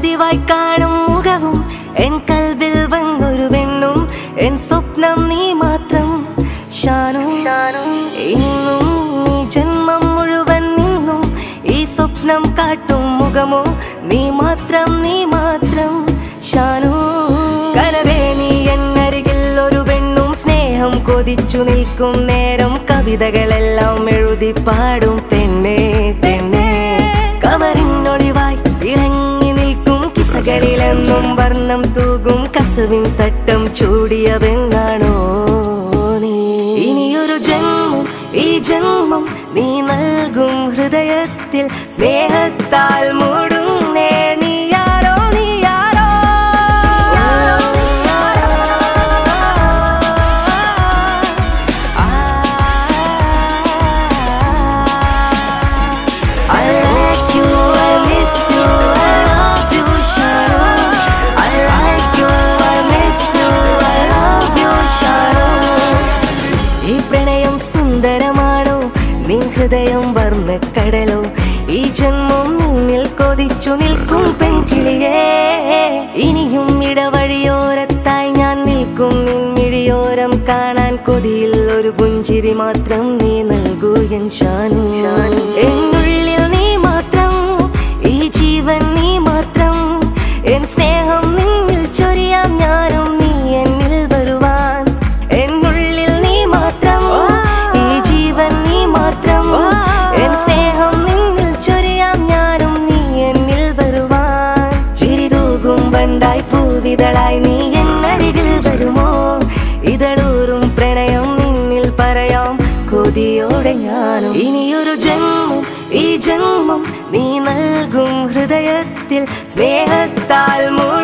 പതിവായി കാണും മുഖവും എൻ കൽബിൽ വന്നൊരു പെണ്ണും എൻ സ്വപ്നം നീ മാത്രം ഷാനു ഇന്നും ഈ ജന്മം മുഴുവൻ നിന്നും ഈ സ്വപ്നം കാട്ടും മുഖമോ നീ മാത്രം നീ മാത്രം ഷാനു കനവേ നീ എന്നരികിൽ ഒരു പെണ്ണും സ്നേഹം കൊതിച്ചു നിൽക്കും നേരം കവിതകളെല്ലാം എഴുതി പാടും പെണ്ണേ പെണ്ണേ കമറിനൊളിവായി തിളങ്ങി നിൽക്കും കിസകളിലെന്നും വർണ്ണം തൂകും കസവിൻ തട്ടം ചൂടിയ പെണ്ണാണോ നീ ഇനിയൊരു ജന്മം ഈ ജന്മം നീ നൽകും ഹൃദയത്തിൽ സ്നേഹത്താൽ മൂടുന്നേ നീ ആരോ നീ ആരോ I like you, I miss you, I love you, Sharon. I like you, I miss you, I love you, Sharon. ഈ പ്രണയം സുന്ദരമാണോ നിൻ ഹൃദയം വർണ്ണക്കടലോ ഈ ജന്മം നിന്നിൽ കൊതിച്ചു നിൽക്കും പെൺകിളിയേ ഇനിയും ഇടവഴിയോരത്തായി ഞാൻ നിൽക്കും നിൻമിഴിയോരം കാണാൻ കൊതിയിൽ ഒരു പുഞ്ചിരി മാത്രം നീ നൽകൂ എൻ ഷാനു എന്നുള്ളിൽ നീ മാത്രം ഈ ജീവൻ നീ മാത്രം എൻ സ്നേഹം നിന്നിൽ ചൊരിയാം ഞാനും നീ എന്നിൽ വരുവാൻ എന്നുള്ളിൽ നീ മാത്രം ഈ ജീവൻ നീ മാത്രം എൻ സ്നേഹം നിന്നിൽ ചൊരിയാം ഞാനും നീ എന്നിൽ വരുവാൻ ചിരിതൂകും വണ്ടായി പൂവിതളായി നീ എന്നരികിൽ വരുമോ ഇതളൂറും പ്രണയം നിന്നിൽ പറയാം കൊതിയോടെ ഞാനും ഇനിയൊരു ജന്മം ഈ ജന്മം നീ നൽകും ഹൃദയത്തിൽ സ്നേഹത്താൽ മൂടി